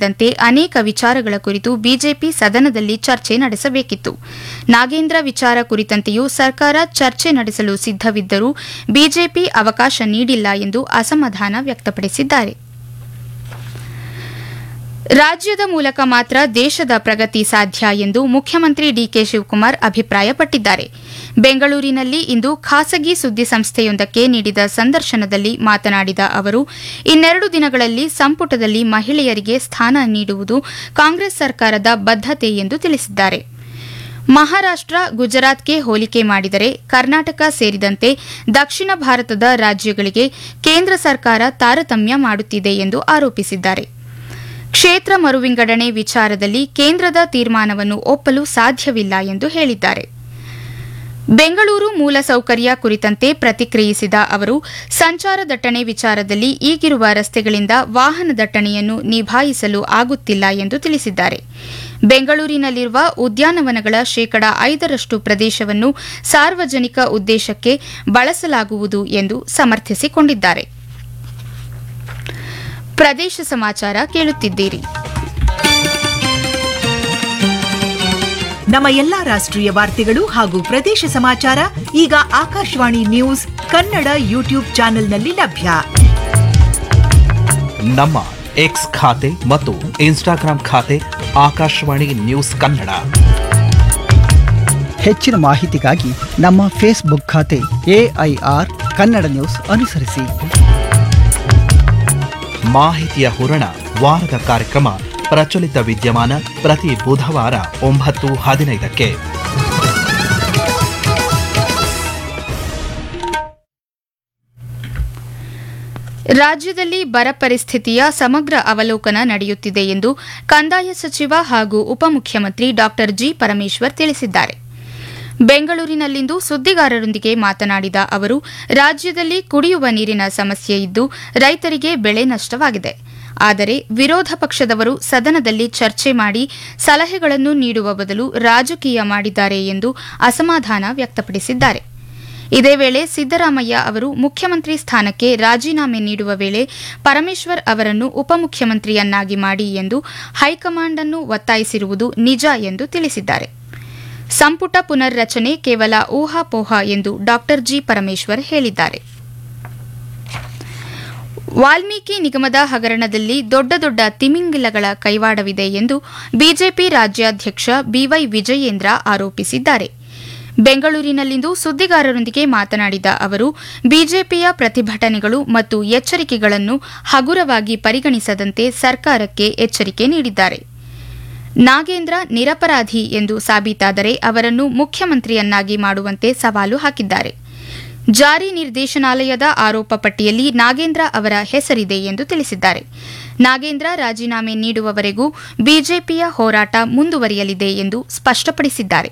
ಸೇರಿದಂತೆ ಅನೇಕ ವಿಚಾರಗಳ ಕುರಿತು ಬಿಜೆಪಿ ಸದನದಲ್ಲಿ ಚರ್ಚೆ ನಡೆಸಬೇಕಿತ್ತು ನಾಗೇಂದ್ರ ವಿಚಾರ ಕುರಿತಂತೆಯೂ ಸರ್ಕಾರ ಚರ್ಚೆ ನಡೆಸಲು ಸಿದ್ದವಿದ್ದರೂ ಬಿಜೆಪಿ ಅವಕಾಶ ನೀಡಿಲ್ಲ ಎಂದು ಅಸಮಾಧಾನ ವ್ಯಕ್ತಪಡಿಸಿದ್ದಾರೆ ರಾಜ್ಯದ ಮೂಲಕ ಮಾತ್ರ ದೇಶದ ಪ್ರಗತಿ ಸಾಧ್ಯ ಎಂದು ಮುಖ್ಯಮಂತ್ರಿ ಡಿಕೆ ಶಿವಕುಮಾರ್ ಅಭಿಪ್ರಾಯಪಟ್ಟಿದ್ದಾರೆ ಬೆಂಗಳೂರಿನಲ್ಲಿ ಇಂದು ಖಾಸಗಿ ಸುದ್ದಿ ಸಂಸ್ಥೆಯೊಂದಕ್ಕೆ ನೀಡಿದ ಸಂದರ್ಶನದಲ್ಲಿ ಮಾತನಾಡಿದ ಅವರು ಇನ್ನೆರಡು ದಿನಗಳಲ್ಲಿ ಸಂಪುಟದಲ್ಲಿ ಮಹಿಳೆಯರಿಗೆ ಸ್ಥಾನ ನೀಡುವುದು ಕಾಂಗ್ರೆಸ್ ಸರ್ಕಾರದ ಬದ್ಧತೆ ಎಂದು ತಿಳಿಸಿದ್ದಾರೆ ಮಹಾರಾಷ್ಟ್ರ ಗುಜರಾತ್ಗೆ ಹೋಲಿಕೆ ಮಾಡಿದರೆ ಕರ್ನಾಟಕ ಸೇರಿದಂತೆ ದಕ್ಷಿಣ ಭಾರತದ ರಾಜ್ಯಗಳಿಗೆ ಕೇಂದ್ರ ಸರ್ಕಾರ ತಾರತಮ್ಯ ಮಾಡುತ್ತಿದೆ ಎಂದು ಆರೋಪಿಸಿದ್ದಾರೆ ಕ್ಷೇತ್ರ ಮರುವಿಂಗಡಣೆ ವಿಚಾರದಲ್ಲಿ ಕೇಂದ್ರದ ತೀರ್ಮಾನವನ್ನು ಒಪ್ಪಲು ಸಾಧ್ಯವಿಲ್ಲ ಎಂದು ಹೇಳಿದ್ದಾರೆ ಬೆಂಗಳೂರು ಮೂಲಸೌಕರ್ಯ ಕುರಿತಂತೆ ಪ್ರತಿಕ್ರಿಯಿಸಿದ ಅವರು ಸಂಚಾರ ದಟ್ಟಣೆ ವಿಚಾರದಲ್ಲಿ ಈಗಿರುವ ರಸ್ತೆಗಳಿಂದ ವಾಹನ ದಟ್ಟಣೆಯನ್ನು ನಿಭಾಯಿಸಲು ಆಗುತ್ತಿಲ್ಲ ಎಂದು ತಿಳಿಸಿದ್ದಾರೆ ಬೆಂಗಳೂರಿನಲ್ಲಿರುವ ಉದ್ಯಾನವನಗಳ ಶೇಕಡಾ ಐದರಷ್ಟು ಪ್ರದೇಶವನ್ನು ಸಾರ್ವಜನಿಕ ಉದ್ದೇಶಕ್ಕೆ ಬಳಸಲಾಗುವುದು ಎಂದು ಸಮರ್ಥಿಸಿಕೊಂಡಿದ್ದಾರೆ ಪ್ರದೇಶ ಸಮಾಚಾರ ಕೇಳುತ್ತಿದ್ದೀರಿ ನಮ್ಮ ಎಲ್ಲಾ ರಾಷ್ಟ್ರೀಯ ವಾರ್ತೆಗಳು ಹಾಗೂ ಪ್ರದೇಶ ಸಮಾಚಾರ ಈಗ ಆಕಾಶವಾಣಿ ನ್ಯೂಸ್ ಕನ್ನಡ ಯೂಟ್ಯೂಬ್ ಚಾನೆಲ್ನಲ್ಲಿ ಲಭ್ಯ ನಮ್ಮ ಎಕ್ಸ್ ಖಾತೆ ಮತ್ತು ಇನ್ಸ್ಟಾಗ್ರಾಂ ಖಾತೆ ಆಕಾಶವಾಣಿ ನ್ಯೂಸ್ ಕನ್ನಡ ಹೆಚ್ಚಿನ ಮಾಹಿತಿಗಾಗಿ ನಮ್ಮ ಫೇಸ್ಬುಕ್ ಖಾತೆ ಎಐಆರ್ ಕನ್ನಡ ನ್ಯೂಸ್ ಅನುಸರಿಸಿ ಮಾಹಿತಿಯ ಹೂರಣ ವಾರದ ಕಾರ್ಯಕ್ರಮ ಪ್ರಚಲಿತ ವಿದ್ಯಮಾನ ಪ್ರತಿ ಬುಧವಾರ ಒಂಬತ್ತು ಹದಿನೈದಕ್ಕೆ ರಾಜ್ಯದಲ್ಲಿ ಬರ ಪರಿಸ್ಥಿತಿಯ ಸಮಗ್ರ ಅವಲೋಕನ ನಡೆಯುತ್ತಿದೆ ಎಂದು ಕಂದಾಯ ಸಚಿವ ಹಾಗೂ ಉಪಮುಖ್ಯಮಂತ್ರಿ ಡಾ ಜಿ ಪರಮೇಶ್ವರ್ ತಿಳಿಸಿದ್ದಾರೆ ಬೆಂಗಳೂರಿನಲ್ಲಿಂದು ಸುದ್ದಿಗಾರರೊಂದಿಗೆ ಮಾತನಾಡಿದ ಅವರು ರಾಜ್ಯದಲ್ಲಿ ಕುಡಿಯುವ ನೀರಿನ ಸಮಸ್ಯೆ ಇದ್ದು ರೈತರಿಗೆ ಬೆಳೆ ನಷ್ಟವಾಗಿದೆ ಆದರೆ ವಿರೋಧ ಪಕ್ಷದವರು ಸದನದಲ್ಲಿ ಚರ್ಚೆ ಮಾಡಿ ಸಲಹೆಗಳನ್ನು ನೀಡುವ ಬದಲು ರಾಜಕೀಯ ಮಾಡಿದ್ದಾರೆ ಎಂದು ಅಸಮಾಧಾನ ವ್ಯಕ್ತಪಡಿಸಿದ್ದಾರೆ ಇದೇ ವೇಳೆ ಸಿದ್ದರಾಮಯ್ಯ ಅವರು ಮುಖ್ಯಮಂತ್ರಿ ಸ್ಥಾನಕ್ಕೆ ರಾಜೀನಾಮೆ ನೀಡುವ ವೇಳೆ ಪರಮೇಶ್ವರ್ ಅವರನ್ನು ಉಪಮುಖ್ಯಮಂತ್ರಿಯನ್ನಾಗಿ ಮಾಡಿ ಎಂದು ಹೈಕಮಾಂಡ್ ಅನ್ನು ಒತ್ತಾಯಿಸಿರುವುದು ನಿಜ ಎಂದು ತಿಳಿಸಿದ್ದಾರೆ ಸಂಪುಟ ಪುನರ್ರಚನೆ ಕೇವಲ ಊಹಾಪೋಹ ಎಂದು ಡಾ ಜಿ ಪರಮೇಶ್ವರ್ ಹೇಳಿದ್ದಾರೆ ವಾಲ್ಮೀಕಿ ನಿಗಮದ ಹಗರಣದಲ್ಲಿ ದೊಡ್ಡ ದೊಡ್ಡ ತಿಮಿಂಗಿಲಗಳ ಕೈವಾಡವಿದೆ ಎಂದು ಬಿಜೆಪಿ ರಾಜ್ಯಾಧ್ಯಕ್ಷ ಬಿವೈ ವಿಜಯೇಂದ್ರ ಆರೋಪಿಸಿದ್ದಾರೆ ಬೆಂಗಳೂರಿನಲ್ಲಿಂದು ಸುದ್ದಿಗಾರರೊಂದಿಗೆ ಮಾತನಾಡಿದ ಅವರು ಬಿಜೆಪಿಯ ಪ್ರತಿಭಟನೆಗಳು ಮತ್ತು ಎಚ್ಚರಿಕೆಗಳನ್ನು ಹಗುರವಾಗಿ ಪರಿಗಣಿಸದಂತೆ ಸರ್ಕಾರಕ್ಕೆ ಎಚ್ಚರಿಕೆ ನೀಡಿದ್ದಾರೆ ನಾಗೇಂದ್ರ ನಿರಪರಾಧಿ ಎಂದು ಸಾಬೀತಾದರೆ ಅವರನ್ನು ಮುಖ್ಯಮಂತ್ರಿಯನ್ನಾಗಿ ಮಾಡುವಂತೆ ಸವಾಲು ಹಾಕಿದ್ದಾರೆ ಜಾರಿ ನಿರ್ದೇಶನಾಲಯದ ಆರೋಪ ಪಟ್ಟಿಯಲ್ಲಿ ನಾಗೇಂದ್ರ ಅವರ ಹೆಸರಿದೆ ಎಂದು ತಿಳಿಸಿದ್ದಾರೆ ನಾಗೇಂದ್ರ ರಾಜೀನಾಮೆ ನೀಡುವವರೆಗೂ ಬಿಜೆಪಿಯ ಹೋರಾಟ ಮುಂದುವರಿಯಲಿದೆ ಎಂದು ಸ್ಪಷ್ಟಪಡಿಸಿದ್ದಾರೆ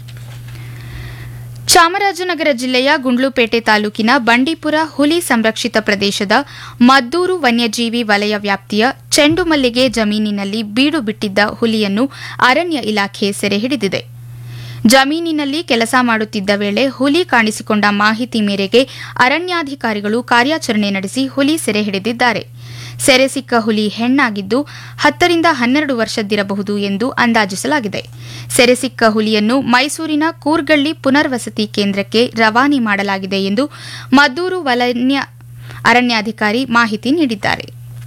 ಚಾಮರಾಜನಗರ ಜಿಲ್ಲೆಯ ಗುಂಡ್ಲುಪೇಟೆ ತಾಲೂಕಿನ ಬಂಡೀಪುರ ಹುಲಿ ಸಂರಕ್ಷಿತ ಪ್ರದೇಶದ ಮದ್ದೂರು ವನ್ಯಜೀವಿ ವಲಯ ವ್ಯಾಪ್ತಿಯ ಚೆಂಡುಮಲ್ಲಿಗೆ ಜಮೀನಿನಲ್ಲಿ ಬೀಡು ಬಿಟ್ಟಿದ್ದ ಹುಲಿಯನ್ನು ಅರಣ್ಯ ಇಲಾಖೆ ಸೆರೆ ಹಿಡಿದಿದೆ ಜಮೀನಿನಲ್ಲಿ ಕೆಲಸ ಮಾಡುತ್ತಿದ್ದ ವೇಳೆ ಹುಲಿ ಕಾಣಿಸಿಕೊಂಡ ಮಾಹಿತಿ ಮೇರೆಗೆ ಅರಣ್ಯಾಧಿಕಾರಿಗಳು ಕಾರ್ಯಾಚರಣೆ ನಡೆಸಿ ಹುಲಿ ಸೆರೆ ಹಿಡಿದಿದ್ದಾರೆ ಸೆರೆ ಸಿಕ್ಕ ಹುಲಿ ಹೆಣ್ಣಾಗಿದ್ದು ಹತ್ತರಿಂದ ಹನ್ನೆರಡು ವರ್ಷದ್ದಿರಬಹುದು ಎಂದು ಅಂದಾಜಿಸಲಾಗಿದೆ ಸೆರೆ ಸಿಕ್ಕ ಹುಲಿಯನ್ನು ಮೈಸೂರಿನ ಕೂರ್ಗಳ್ಳಿ ಪುನರ್ವಸತಿ ಕೇಂದ್ರಕ್ಕೆ ರವಾನೆ ಮಾಡಲಾಗಿದೆ ಎಂದು ಮದ್ದೂರು ವಲಯ ಅರಣ್ಯಾಧಿಕಾರಿ ಮಾಹಿತಿ ನೀಡಿದ್ದಾರೆ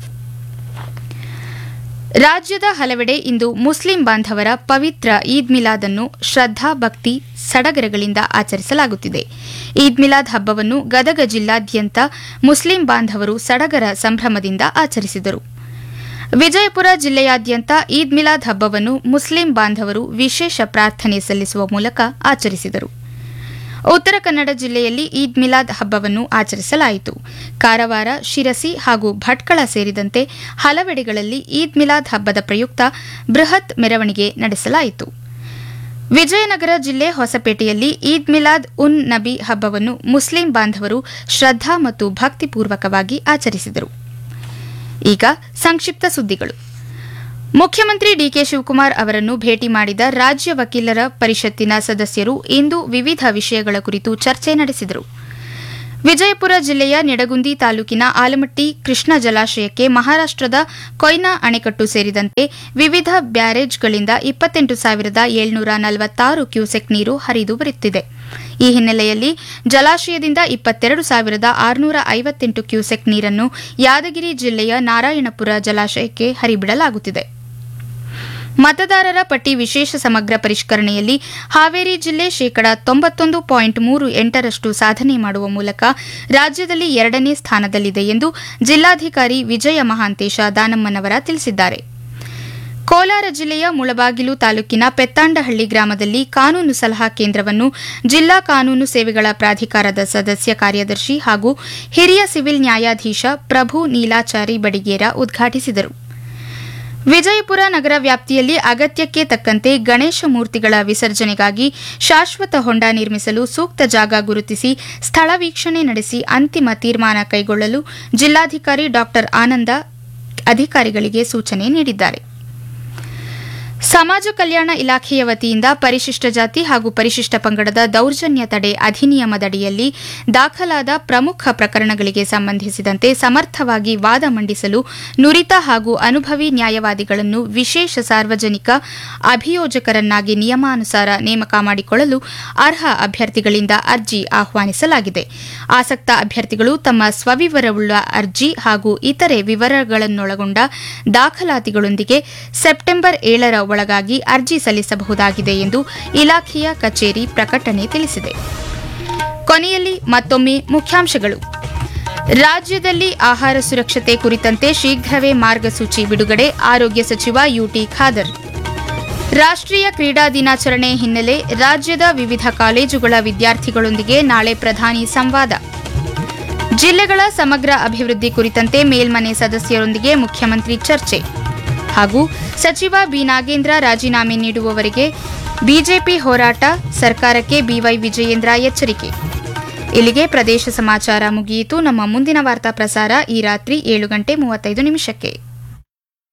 ರಾಜ್ಯದ ಹಲವೆಡೆ ಇಂದು ಮುಸ್ಲಿಂ ಬಾಂಧವರ ಪವಿತ್ರ ಈದ್ ಮಿಲಾದ್ ಅನ್ನು ಶ್ರದ್ದಾ ಭಕ್ತಿ ಸಡಗರಗಳಿಂದ ಆಚರಿಸಲಾಗುತ್ತಿದೆ ಈದ್ ಮಿಲಾದ್ ಹಬ್ಬವನ್ನು ಗದಗ ಜಿಲ್ಲಾದ್ಯಂತ ಮುಸ್ಲಿಂ ಬಾಂಧವರು ಸಡಗರ ಸಂಭ್ರಮದಿಂದ ಆಚರಿಸಿದರು ವಿಜಯಪುರ ಜಿಲ್ಲೆಯಾದ್ಯಂತ ಈದ್ ಮಿಲಾದ್ ಹಬ್ಬವನ್ನು ಮುಸ್ಲಿಂ ಬಾಂಧವರು ವಿಶೇಷ ಪ್ರಾರ್ಥನೆ ಸಲ್ಲಿಸುವ ಮೂಲಕ ಆಚರಿಸಿದರು ಉತ್ತರ ಕನ್ನಡ ಜಿಲ್ಲೆಯಲ್ಲಿ ಈದ್ ಮಿಲಾದ್ ಹಬ್ಬವನ್ನು ಆಚರಿಸಲಾಯಿತು ಕಾರವಾರ ಶಿರಸಿ ಹಾಗೂ ಭಟ್ಕಳ ಸೇರಿದಂತೆ ಹಲವೆಡೆಗಳಲ್ಲಿ ಈದ್ ಮಿಲಾದ್ ಹಬ್ಬದ ಪ್ರಯುಕ್ತ ಬೃಹತ್ ಮೆರವಣಿಗೆ ನಡೆಸಲಾಯಿತು ವಿಜಯನಗರ ಜಿಲ್ಲೆ ಹೊಸಪೇಟೆಯಲ್ಲಿ ಈದ್ ಮಿಲಾದ್ ಉನ್ ನಬಿ ಹಬ್ಬವನ್ನು ಮುಸ್ಲಿಂ ಬಾಂಧವರು ಶ್ರದ್ದಾ ಮತ್ತು ಭಕ್ತಿಪೂರ್ವಕವಾಗಿ ಆಚರಿಸಿದರು ಈಗ ಸಂಕ್ಷಿಪ್ತ ಸುದ್ದಿಗಳು ಮುಖ್ಯಮಂತ್ರಿ ಡಿಕೆ ಶಿವಕುಮಾರ್ ಅವರನ್ನು ಭೇಟಿ ಮಾಡಿದ ರಾಜ್ಯ ವಕೀಲರ ಪರಿಷತ್ತಿನ ಸದಸ್ಯರು ಇಂದು ವಿವಿಧ ವಿಷಯಗಳ ಕುರಿತು ಚರ್ಚೆ ನಡೆಸಿದರು ವಿಜಯಪುರ ಜಿಲ್ಲೆಯ ನಿಡಗುಂದಿ ತಾಲೂಕಿನ ಆಲಮಟ್ಟಿ ಕೃಷ್ಣ ಜಲಾಶಯಕ್ಕೆ ಮಹಾರಾಷ್ಟದ ಕೊಯ್ನಾ ಅಣೆಕಟ್ಟು ಸೇರಿದಂತೆ ವಿವಿಧ ಬ್ಯಾರೇಜ್ಗಳಿಂದ ಇಪ್ಪತ್ತೆಂಟು ಸಾವಿರದ ಏಳ್ನೂರ ನಲವತ್ತಾರು ಕ್ಯೂಸೆಕ್ ನೀರು ಹರಿದು ಬರುತ್ತಿದೆ ಈ ಹಿನ್ನೆಲೆಯಲ್ಲಿ ಜಲಾಶಯದಿಂದ ಇಪ್ಪತ್ತೆರಡು ಸಾವಿರದ ಆರುನೂರ ಐವತ್ತೆಂಟು ಕ್ಯೂಸೆಕ್ ನೀರನ್ನು ಯಾದಗಿರಿ ಜಿಲ್ಲೆಯ ನಾರಾಯಣಪುರ ಜಲಾಶಯಕ್ಕೆ ಹರಿಬಿಡಲಾಗುತ್ತಿದೆ ಮತದಾರರ ಪಟ್ಟಿ ವಿಶೇಷ ಸಮಗ್ರ ಪರಿಷ್ಕರಣೆಯಲ್ಲಿ ಹಾವೇರಿ ಜಿಲ್ಲೆ ಶೇಕಡ ತೊಂಬತ್ತೊಂದು ಪಾಯಿಂಟ್ ಮೂರು ಎಂಟರಷ್ಟು ಸಾಧನೆ ಮಾಡುವ ಮೂಲಕ ರಾಜ್ಯದಲ್ಲಿ ಎರಡನೇ ಸ್ಥಾನದಲ್ಲಿದೆ ಎಂದು ಜಿಲ್ಲಾಧಿಕಾರಿ ವಿಜಯ ಮಹಾಂತೇಶ ದಾನಮ್ಮನವರ ತಿಳಿಸಿದ್ದಾರೆ ಕೋಲಾರ ಜಿಲ್ಲೆಯ ಮುಳಬಾಗಿಲು ತಾಲೂಕಿನ ಪೆತ್ತಾಂಡಹಳ್ಳಿ ಗ್ರಾಮದಲ್ಲಿ ಕಾನೂನು ಸಲಹಾ ಕೇಂದ್ರವನ್ನು ಜಿಲ್ಲಾ ಕಾನೂನು ಸೇವೆಗಳ ಪ್ರಾಧಿಕಾರದ ಸದಸ್ಯ ಕಾರ್ಯದರ್ಶಿ ಹಾಗೂ ಹಿರಿಯ ಸಿವಿಲ್ ನ್ಯಾಯಾಧೀಶ ಪ್ರಭು ನೀಲಾಚಾರಿ ಬಡಿಗೇರ ಉದ್ಘಾಟಿಸಿದರು ವಿಜಯಪುರ ನಗರ ವ್ಯಾಪ್ತಿಯಲ್ಲಿ ಅಗತ್ಯಕ್ಕೆ ತಕ್ಕಂತೆ ಗಣೇಶ ಮೂರ್ತಿಗಳ ವಿಸರ್ಜನೆಗಾಗಿ ಶಾಶ್ವತ ಹೊಂಡ ನಿರ್ಮಿಸಲು ಸೂಕ್ತ ಜಾಗ ಗುರುತಿಸಿ ಸ್ಥಳ ವೀಕ್ಷಣೆ ನಡೆಸಿ ಅಂತಿಮ ತೀರ್ಮಾನ ಕೈಗೊಳ್ಳಲು ಜಿಲ್ಲಾಧಿಕಾರಿ ಡಾ ಆನಂದ ಅಧಿಕಾರಿಗಳಿಗೆ ಸೂಚನೆ ನೀಡಿದ್ದಾರೆ ಸಮಾಜ ಕಲ್ಯಾಣ ಇಲಾಖೆಯ ವತಿಯಿಂದ ಪರಿಶಿಷ್ಟ ಜಾತಿ ಹಾಗೂ ಪರಿಶಿಷ್ಟ ಪಂಗಡದ ದೌರ್ಜನ್ಯ ತಡೆ ಅಧಿನಿಯಮದಡಿಯಲ್ಲಿ ದಾಖಲಾದ ಪ್ರಮುಖ ಪ್ರಕರಣಗಳಿಗೆ ಸಂಬಂಧಿಸಿದಂತೆ ಸಮರ್ಥವಾಗಿ ವಾದ ಮಂಡಿಸಲು ನುರಿತ ಹಾಗೂ ಅನುಭವಿ ನ್ಯಾಯವಾದಿಗಳನ್ನು ವಿಶೇಷ ಸಾರ್ವಜನಿಕ ಅಭಿಯೋಜಕರನ್ನಾಗಿ ನಿಯಮಾನುಸಾರ ನೇಮಕ ಮಾಡಿಕೊಳ್ಳಲು ಅರ್ಹ ಅಭ್ಯರ್ಥಿಗಳಿಂದ ಅರ್ಜಿ ಆಹ್ವಾನಿಸಲಾಗಿದೆ ಆಸಕ್ತ ಅಭ್ಯರ್ಥಿಗಳು ತಮ್ಮ ಸ್ವವಿವರವುಳ್ಳ ಅರ್ಜಿ ಹಾಗೂ ಇತರೆ ವಿವರಗಳನ್ನೊಳಗೊಂಡ ದಾಖಲಾತಿಗಳೊಂದಿಗೆ ಸೆಪ್ಟೆಂಬರ್ ಏಳರ ಒಳಗಾಗಿ ಅರ್ಜಿ ಸಲ್ಲಿಸಬಹುದಾಗಿದೆ ಎಂದು ಇಲಾಖೆಯ ಕಚೇರಿ ಪ್ರಕಟಣೆ ತಿಳಿಸಿದೆ ಕೊನೆಯಲ್ಲಿ ಮತ್ತೊಮ್ಮೆ ಮುಖ್ಯಾಂಶಗಳು ರಾಜ್ಯದಲ್ಲಿ ಆಹಾರ ಸುರಕ್ಷತೆ ಕುರಿತಂತೆ ಶೀಘ್ರವೇ ಮಾರ್ಗಸೂಚಿ ಬಿಡುಗಡೆ ಆರೋಗ್ಯ ಸಚಿವ ಯುಟಿ ಖಾದರ್ ರಾಷ್ಟ್ರೀಯ ಕ್ರೀಡಾ ದಿನಾಚರಣೆ ಹಿನ್ನೆಲೆ ರಾಜ್ಯದ ವಿವಿಧ ಕಾಲೇಜುಗಳ ವಿದ್ಯಾರ್ಥಿಗಳೊಂದಿಗೆ ನಾಳೆ ಪ್ರಧಾನಿ ಸಂವಾದ ಜಿಲ್ಲೆಗಳ ಸಮಗ್ರ ಅಭಿವೃದ್ಧಿ ಕುರಿತಂತೆ ಮೇಲ್ಮನೆ ಸದಸ್ಯರೊಂದಿಗೆ ಮುಖ್ಯಮಂತ್ರಿ ಚರ್ಚೆ ಹಾಗೂ ಸಚಿವ ಬಿ ನಾಗೇಂದ್ರ ರಾಜೀನಾಮೆ ನೀಡುವವರೆಗೆ ಬಿಜೆಪಿ ಹೋರಾಟ ಸರ್ಕಾರಕ್ಕೆ ಬಿವೈ ವಿಜಯೇಂದ್ರ ಎಚ್ಚರಿಕೆ ಇಲ್ಲಿಗೆ ಪ್ರದೇಶ ಸಮಾಚಾರ ಮುಗಿಯಿತು ನಮ್ಮ ಮುಂದಿನ ವಾರ್ತಾ ಪ್ರಸಾರ ಈ ರಾತ್ರಿ ಏಳು ಗಂಟೆ ಮೂವತ್ತೈದು ನಿಮಿಷಕ್ಕೆ